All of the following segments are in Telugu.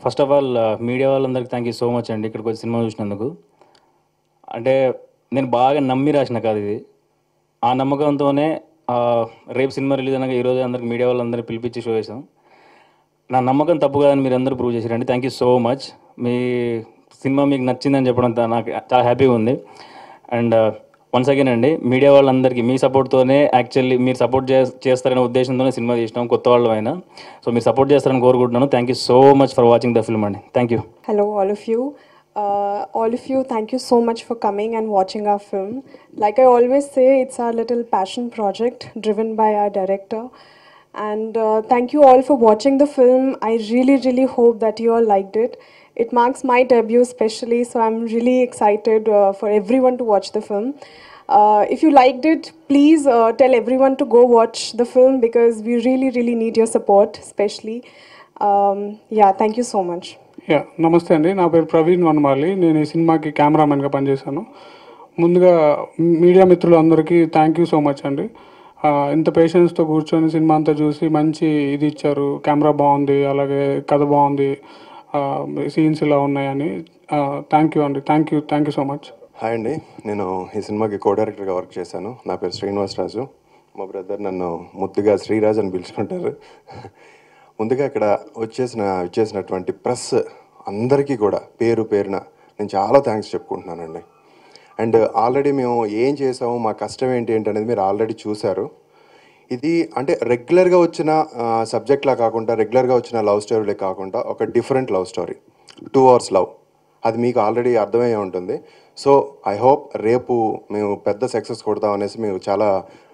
ఫస్ట్ ఆఫ్ ఆల్ మీడియా వాళ్ళందరికీ థ్యాంక్ యూ సో మచ్ అండి ఇక్కడికి వచ్చి సినిమా చూసినందుకు అంటే నేను బాగా నమ్మి రాసిన కాదు ఇది ఆ నమ్మకంతోనే ఆ, రేపు సినిమా రిలీజ్ అనగా ఈరోజు అందరికి మీడియా వాళ్ళందరినీ పిలిపించి షో చేసాం నా నమ్మకం తప్పు కాదని మీరు అందరూ ప్రూవ్ చేశారండి థ్యాంక్ యూ సో మచ్ మీ సినిమా మీకు నచ్చిందని చెప్పడం తా- నాకు చాలా హ్యాపీగా ఉంది అండ్ వన్స్ అగైన్ అండి మీడియా వాళ్ళందరికీ మీ సపోర్ట్తోనే యాక్చువల్లీ మీరు సపోర్ట్ చే చేస్తారనే ఉద్దేశంతోనే సినిమా చేసినాం కొత్త వాళ్ళు అయినా సో మీరు సపోర్ట్ చేస్తారని కోరుకుంటున్నాను thank you so much for watching the film అండి thank you Hello, all of you. Uh, all of you, thank you so much for coming and watching our film. Like I always say, it's our little passion project driven by our director. And uh, thank you all for watching the film. I really, really hope that you all liked it. It marks my debut, especially, so I'm really excited uh, for everyone to watch the film. Uh, if you liked it, please uh, tell everyone to go watch the film because we really, really need your support, especially. Um, yeah, thank you so much. Yeah నమస్తే అండి నా పేరు ప్రవీణ్ వనమాలి నేను ఈ సినిమాకి కెమెరామెన్గా పనిచేశాను ముందుగా మీడియా మిత్రులు అందరికీ థ్యాంక్ యూ సో మచ్ అండి ఆ, ఇంత పేషెన్స్తో కూర్చొని సినిమా అంతా చూసి మంచి ఇది ఇచ్చారు కెమెరా బాగుంది అలాగే కథ బాగుంది సీన్స్ ఇలా ఉన్నాయని థ్యాంక్ యూ అండి thank you thank you so much hi అండి నేను ఈ సినిమాకి కో డైరెక్టర్గా వర్క్ చేశాను నా పేరు శ్రీనివాసరాజు మా బ్రదర్ నన్ను ముద్దుగా శ్రీరాజ్ అని పిలుచుకుంటారు ముందుగా ఇక్కడ వచ్చేసిన వచ్చేసినటువంటి ప్రెస్ అందరికీ కూడా పేరు పేరున నేను చాలా థ్యాంక్స్ చెప్పుకుంటున్నానండి అండ్ ఆల్రెడీ మేము ఏం చేసాము మా కష్టం ఏంటి ఏంటి అనేది మీరు ఆల్రెడీ చూశారు ఇది అంటే రెగ్యులర్గా వచ్చిన సబ్జెక్ట్లా కాకుండా రెగ్యులర్గా వచ్చిన లవ్ స్టోరీలే కాకుండా ఒక different love story two hours love అది మీకు ఆల్రెడీ అర్థమయ్యే ఉంటుంది సో ఐ హోప్ రేపు మేము పెద్ద సక్సెస్ కొడతాం అనేసి మేము చాలా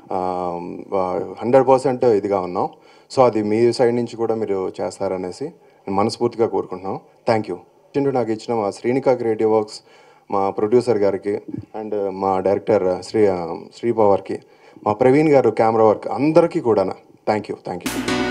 హండ్రెడ్ పర్సెంట్ ఇదిగా ఉన్నాం సో అది మీ సైడ్ నుంచి కూడా మీరు చేస్తారనేసి నేను మనస్ఫూర్తిగా కోరుకుంటున్నాం థ్యాంక్ యూ చింటూ నాకు ఇచ్చిన మా శ్రీనికా క్రియేటివ్ వర్క్స్ మా ప్రొడ్యూసర్ గారికి అండ్ మా డైరెక్టర్ శ్రీ శ్రీ పవర్కి మా ప్రవీణ్ గారు కెమెరా వర్క్ అందరికీ కూడా థ్యాంక్ యూ థ్యాంక్ యూ